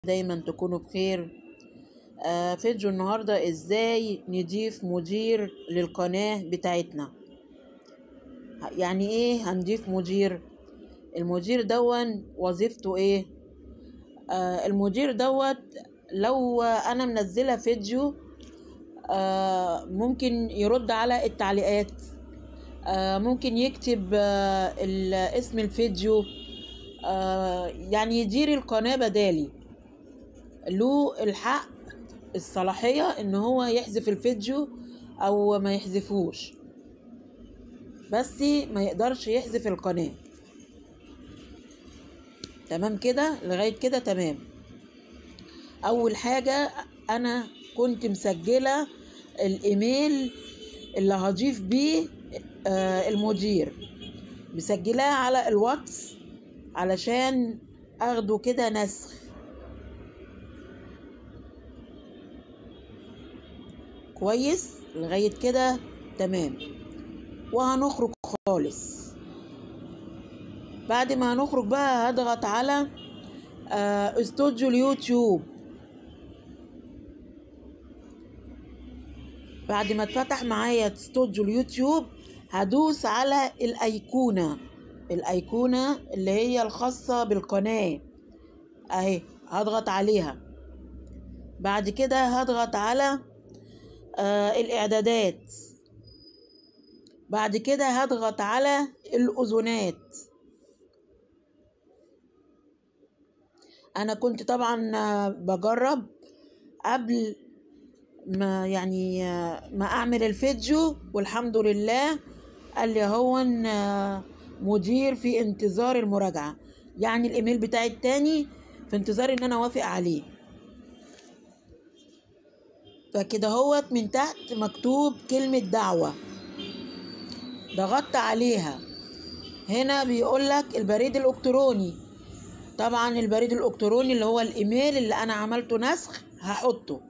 دايما تكونوا بخير آه فيديو النهاردة ازاي نضيف مدير للقناة بتاعتنا يعني ايه هنضيف مدير المدير دون وظيفته ايه آه المدير دوت لو انا منزلة فيديو آه ممكن يرد على التعليقات آه ممكن يكتب آه اسم الفيديو آه يعني يدير القناة بدالي له الحق الصلاحية ان هو يحذف الفيديو او ما يحذفوش بس ما يقدرش يحذف القناة تمام كده لغاية كده تمام اول حاجة انا كنت مسجلة الايميل اللي هضيف بيه آه المدير مسجلاه على الواتس علشان اخده كده نسخ كويس لغاية كده تمام وهنخرج خالص بعد ما هنخرج بقى هضغط على آه استوديو اليوتيوب بعد ما اتفتح معايا استوديو اليوتيوب هدوس على الايقونة الايقونة اللي هي الخاصة بالقناة اهي هضغط عليها بعد كده هضغط على آه الاعدادات بعد كده هضغط على الاذونات انا كنت طبعا بجرب قبل ما يعني ما اعمل الفيديو والحمد لله قال لي هو مدير في انتظار المراجعة يعني الايميل بتاعي التاني في انتظار ان انا اوافق عليه فكده هوت من تحت مكتوب كلمة دعوة ضغطت عليها هنا بيقول لك البريد الالكتروني طبعا البريد الالكتروني اللي هو الايميل اللي انا عملته نسخ هحطه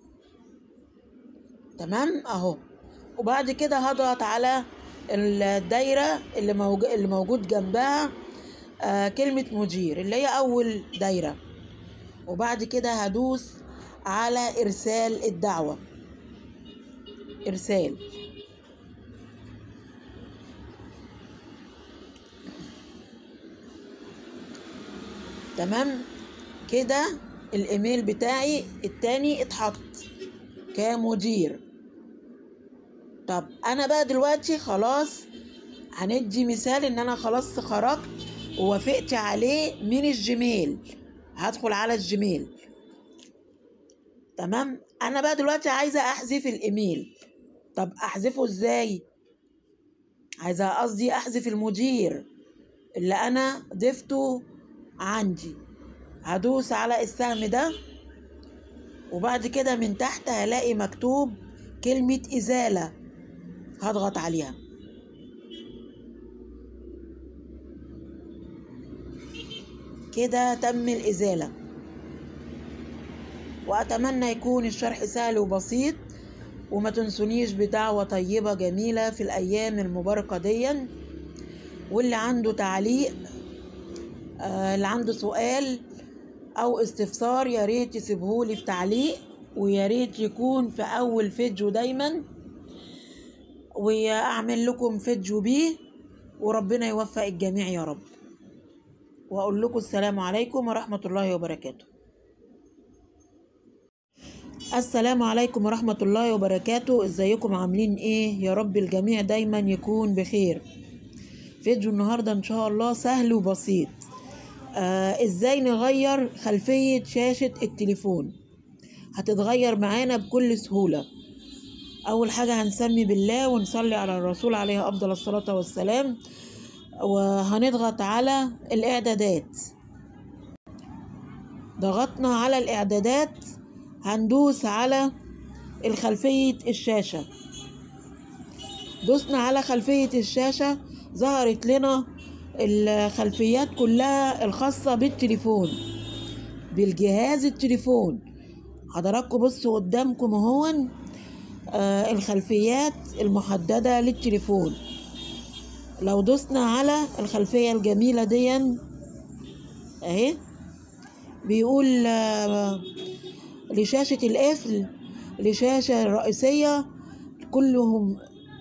تمام اهو وبعد كده هضغط على الدايرة اللي موجود اللي موجود جنبها آه كلمة مدير اللي هي أول دايرة وبعد كده هدوس على إرسال الدعوة إرسال تمام كده الإيميل بتاعي التاني اتحط كمدير طب أنا بقى دلوقتي خلاص هندي مثال إن أنا خلاص خرجت ووافقت عليه من الجيميل هدخل على الجيميل تمام انا بقى دلوقتي عايزه احذف الايميل طب احذفه ازاي عايزه قصدي احذف المدير اللي انا ضفته عندي هدوس على السهم ده وبعد كده من تحت هلاقي مكتوب كلمة إزالة هضغط عليها كده تم الإزالة وأتمنى يكون الشرح سهل وبسيط وما تنسونيش بدعوة طيبة جميلة في الأيام المباركة ديا واللي عنده تعليق آه اللي عنده سؤال أو استفسار يا ريت يسيبهولي في تعليق ويا ريت يكون في أول فيديو دايما وأعمل لكم فيديو بيه وربنا يوفق الجميع يا رب وأقول لكم السلام عليكم ورحمة الله وبركاته السلام عليكم ورحمة الله وبركاته ازيكم عاملين ايه يا رب الجميع دايما يكون بخير فيديو النهاردة ان شاء الله سهل وبسيط آه ازاي نغير خلفية شاشة التليفون هتتغير معانا بكل سهولة اول حاجة هنسمي بالله ونصلي على الرسول عليه افضل الصلاة والسلام وهنضغط على الاعدادات ضغطنا على الاعدادات هندوس على الخلفية الشاشة دوسنا على خلفية الشاشة ظهرت لنا الخلفيات كلها الخاصة بالتليفون بالجهاز التليفون حضراتكم بصوا قدامكم اهون آه الخلفيات المحددة للتليفون لو دوسنا على الخلفية الجميلة دي اهي بيقول آه، لشاشة القفل لشاشة الرئيسية كلهم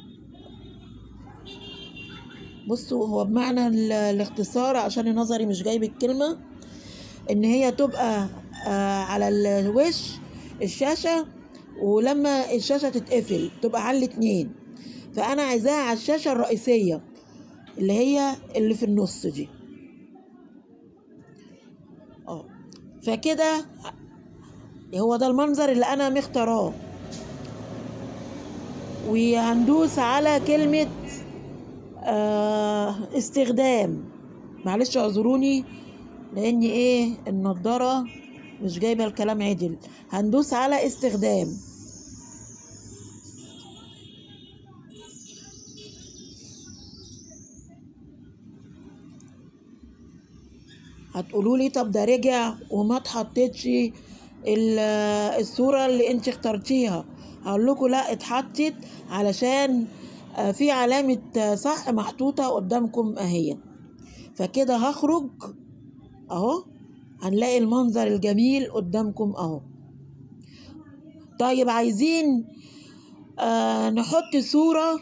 بصوا هو بمعنى ال- الاختصار عشان نظري مش جايب الكلمة ان هي تبقى آه، على الوش الشاشة ولما الشاشة تتقفل تبقى على الاتنين فانا عايزاها على الشاشة الرئيسية اللي هي اللي في النص دي اه فكده هو ده المنظر اللي انا مختاراه وهندوس على كلمة آه استخدام معلش اعذروني لاني ايه النضارة مش جايبة الكلام عدل هندوس على استخدام هتقولوا لي طب ده رجع وما اتحطتش ال- الصورة اللي انت اخترتيها هقول لكم لا اتحطت علشان آه، في علامة آه، صح محطوطة قدامكم اهي فكده هخرج اهو هنلاقي المنظر الجميل قدامكم اهو طيب عايزين آه نحط صورة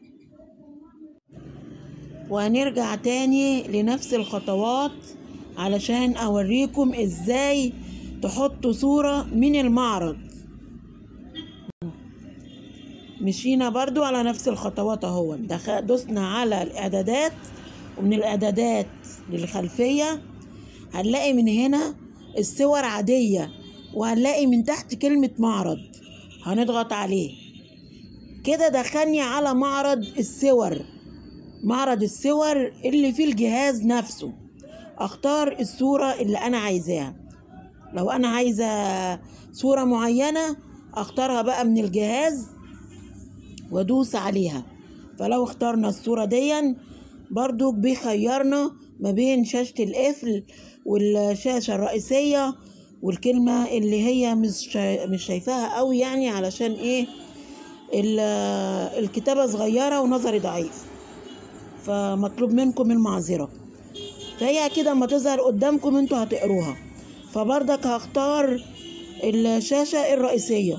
وهنرجع تاني لنفس الخطوات علشان اوريكم ازاي تحطوا صورة من المعرض مشينا برضو على نفس الخطوات اهو دخ- دوسنا على الاعدادات ومن الاعدادات للخلفية هنلاقي من هنا الصور عادية وهنلاقي من تحت كلمة معرض هنضغط عليه كده دخلني على معرض الصور معرض الصور اللي في الجهاز نفسه اختار الصورة اللي انا عايزاها لو انا عايزة صورة معينة اختارها بقى من الجهاز وادوس عليها فلو اخترنا الصورة دي برضو بيخيرنا ما بين شاشة القفل والشاشة الرئيسية والكلمة اللي هي مش شا- مش شايفاها قوي يعني علشان ايه ال- الكتابة صغيرة ونظري ضعيف فمطلوب منكم المعذرة فهي كده اما تظهر قدامكم انتوا هتقروها فبرضك هختار الشاشة الرئيسية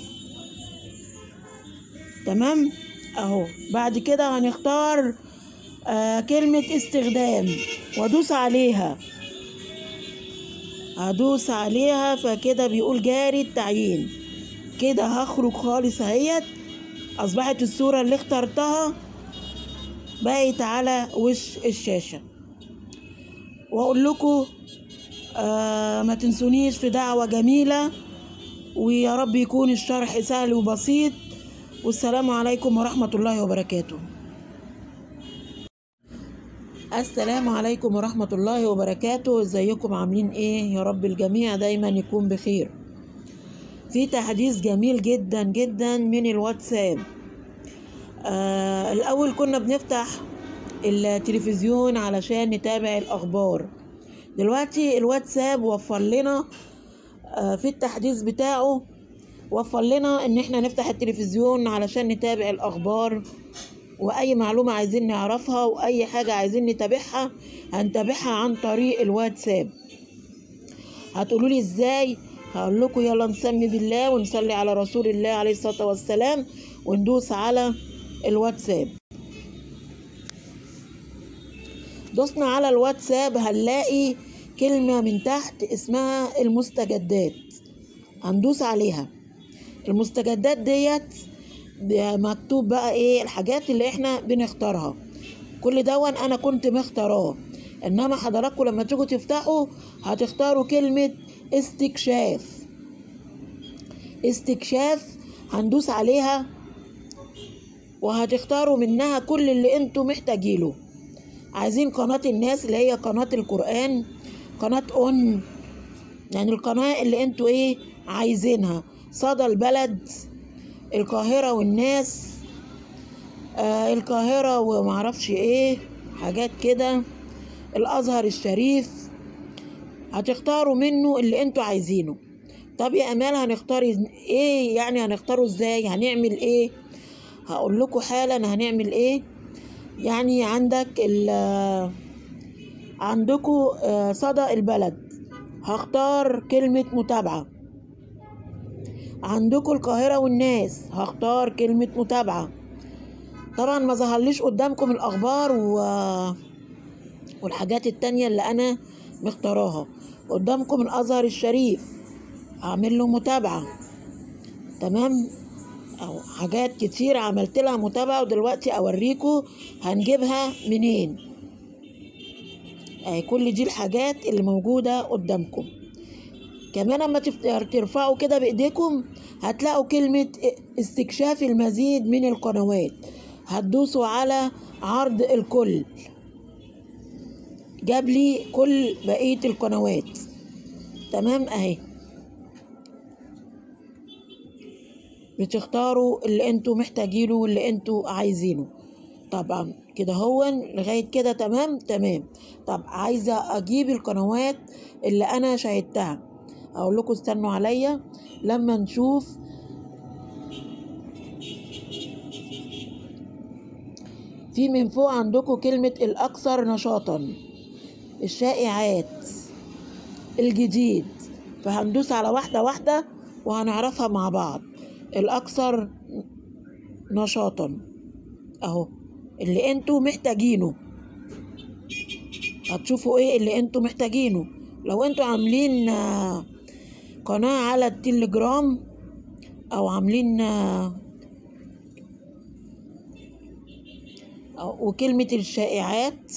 تمام اهو بعد كده هنختار آه كلمة استخدام وادوس عليها هدوس عليها فكده بيقول جاري التعيين كده هخرج خالص اهيت اصبحت الصورة اللي اخترتها بقت على وش الشاشة واقول لكم آه ما تنسونيش في دعوة جميلة ويا رب يكون الشرح سهل وبسيط والسلام عليكم ورحمة الله وبركاته السلام عليكم ورحمة الله وبركاته ازيكم عاملين ايه يا رب الجميع دايما يكون بخير في تحديث جميل جدا جدا من الواتساب آه الاول كنا بنفتح التلفزيون علشان نتابع الاخبار دلوقتي الواتساب وفر لنا آه في التحديث بتاعه وفر لنا ان احنا نفتح التلفزيون علشان نتابع الاخبار واي معلومة عايزين نعرفها واي حاجة عايزين نتابعها هنتابعها عن طريق الواتساب هتقولوا لي ازاي هقول لكم يلا نسمي بالله ونصلي على رسول الله عليه الصلاة والسلام وندوس على الواتساب دوسنا على الواتساب هنلاقي كلمة من تحت اسمها المستجدات هندوس عليها المستجدات ديت ده مكتوب بقى ايه الحاجات اللي احنا بنختارها كل دون انا كنت مختاراه انما حضراتكم لما تيجوا تفتحوا هتختاروا كلمة استكشاف استكشاف هندوس عليها وهتختاروا منها كل اللي انتوا محتاجينه عايزين قناة الناس اللي هي قناة القرآن قناة اون يعني القناة اللي انتوا ايه عايزينها صدى البلد القاهرة والناس آه القاهرة ومعرفش ايه حاجات كده الازهر الشريف هتختاروا منه اللي انتوا عايزينه طب يا امال هنختار ايه يعني هنختاره ازاي هنعمل ايه هقول لكم حالا هنعمل ايه يعني عندك ال عندكم صدى البلد هختار كلمة متابعة عندكم القاهرة والناس هختار كلمة متابعة طبعا ما ظهرليش قدامكم الأخبار و... والحاجات التانية اللي أنا مختاراها قدامكم الأزهر الشريف أعمل له متابعة تمام أو حاجات كتير عملت لها متابعة ودلوقتي أوريكم هنجيبها منين أهي كل دي الحاجات اللي موجودة قدامكم كمان اما ترفعوا كده بايديكم هتلاقوا كلمة استكشاف المزيد من القنوات هتدوسوا على عرض الكل جاب لي كل بقية القنوات تمام اهي بتختاروا اللي انتوا محتاجينه واللي انتوا عايزينه طبعا كده هو لغاية كده تمام تمام طب عايزة اجيب القنوات اللي انا شاهدتها اقول لكم استنوا عليا لما نشوف في من فوق عندكم كلمة الأكثر نشاطا الشائعات الجديد فهندوس على واحدة واحدة وهنعرفها مع بعض الأكثر نشاطا أهو اللي انتوا محتاجينه هتشوفوا ايه اللي انتوا محتاجينه لو انتوا عاملين قناة على التليجرام او عاملين وكلمة الشائعات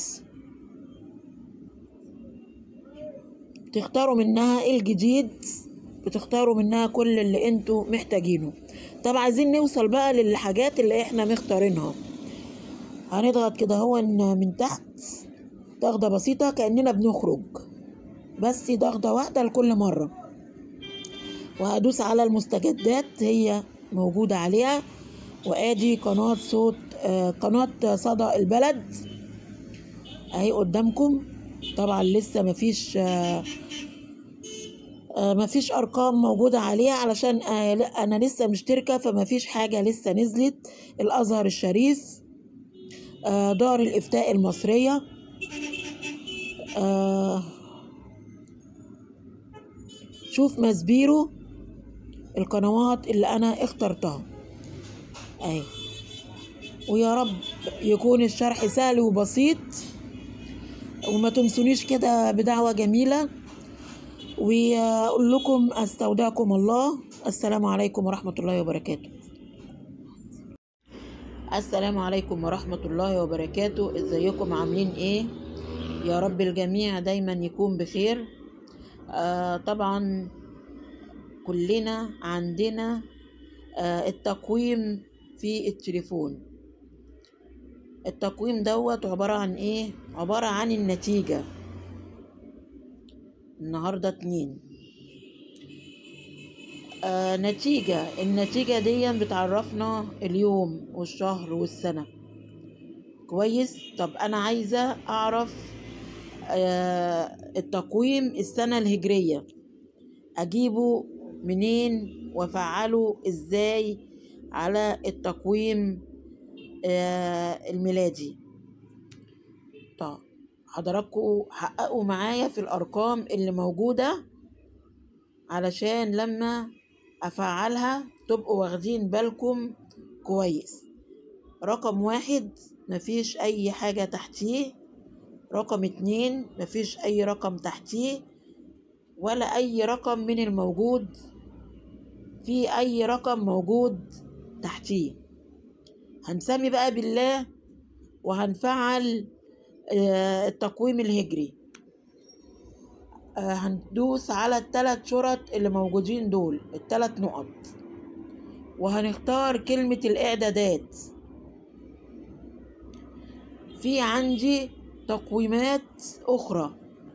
بتختاروا منها الجديد بتختاروا منها كل اللي انتوا محتاجينه طب عايزين نوصل بقى للحاجات اللي احنا مختارينها هنضغط كده هو من تحت ضغطة بسيطة كأننا بنخرج بس ضغطة واحدة لكل مرة وهدوس على المستجدات هي موجودة عليها وادي قناة صوت آه قناة صدى البلد اهي قدامكم طبعا لسه مفيش آه آه مفيش ارقام موجودة عليها علشان آه انا لسه مشتركة فمفيش حاجة لسه نزلت الازهر الشريف آه دار الافتاء المصرية آه شوف مسبيرو القنوات اللي انا اخترتها اهي ويا رب يكون الشرح سهل وبسيط وما تنسونيش كده بدعوة جميلة وأقول لكم أستودعكم الله السلام عليكم ورحمة الله وبركاته السلام عليكم ورحمة الله وبركاته ازيكم عاملين ايه يا رب الجميع دايما يكون بخير آه طبعا كلنا عندنا آه التقويم في التليفون التقويم دوت عبارة عن ايه عبارة عن النتيجة النهاردة اتنين آه نتيجة النتيجة دي بتعرفنا اليوم والشهر والسنة كويس طب أنا عايزة أعرف آه التقويم السنة الهجرية أجيبه منين وأفعله إزاي على التقويم آه الميلادي طب حضراتكم حققوا معايا في الأرقام اللي موجودة علشان لما أفعلها تبقوا واخدين بالكم كويس رقم واحد مفيش أي حاجة تحتيه رقم اتنين مفيش أي رقم تحتيه ولا أي رقم من الموجود في أي رقم موجود تحتيه هنسمي بقى بالله وهنفعل التقويم الهجري هندوس على الثلاث شرط اللي موجودين دول الثلاث نقط وهنختار كلمة الإعدادات في عندي تقويمات أخرى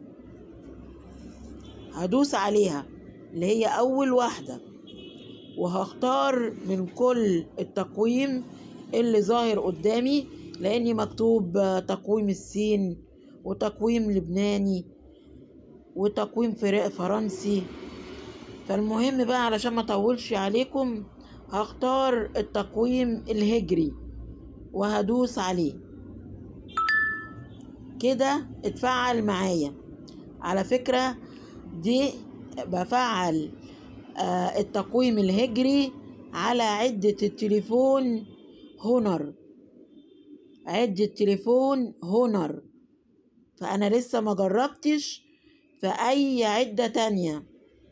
هدوس عليها اللي هي أول واحدة وهختار من كل التقويم اللي ظاهر قدامي لأني مكتوب تقويم الصين وتقويم لبناني وتقويم فرنسي فالمهم بقى علشان ما اطولش عليكم هختار التقويم الهجري وهدوس عليه كده اتفعل معايا على فكرة دي بفعل آه التقويم الهجري على عدة التليفون هونر عدة تليفون هونر فأنا لسه ما جربتش في أي عدة تانية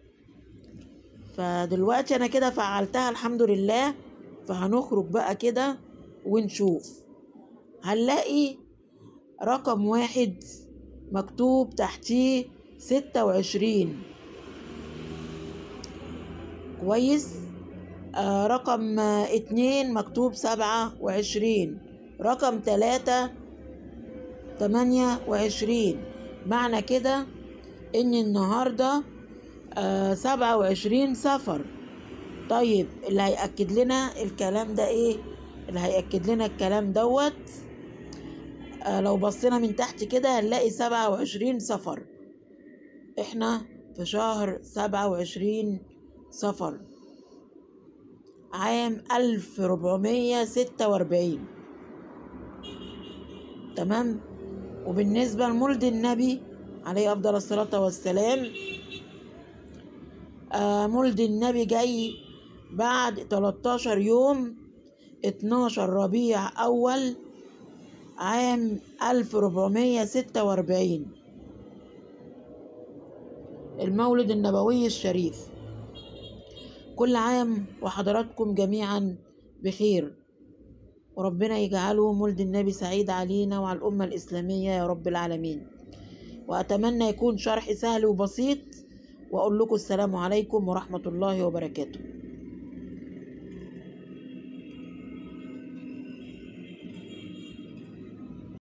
فدلوقتي أنا كده فعلتها الحمد لله فهنخرج بقى كده ونشوف هنلاقي رقم واحد مكتوب تحتيه ستة وعشرين كويس آه رقم آه اتنين مكتوب سبعة وعشرين رقم تلاتة تمانية وعشرين معنى كده ان النهاردة آه سبعة وعشرين سفر طيب اللي هيأكد لنا الكلام ده ايه اللي هيأكد لنا الكلام دوت آه لو بصينا من تحت كده هنلاقي سبعة وعشرين سفر احنا في شهر سبعة وعشرين سفر عام ألف ربعمية ستة وأربعين تمام وبالنسبة لمولد النبي عليه أفضل الصلاة والسلام آه مولد النبي جاي بعد 13 يوم 12 ربيع أول عام 1446 المولد النبوي الشريف كل عام وحضراتكم جميعا بخير وربنا يجعله مولد النبي سعيد علينا وعلى الأمة الإسلامية يا رب العالمين وأتمنى يكون شرح سهل وبسيط وأقول لكم السلام عليكم ورحمة الله وبركاته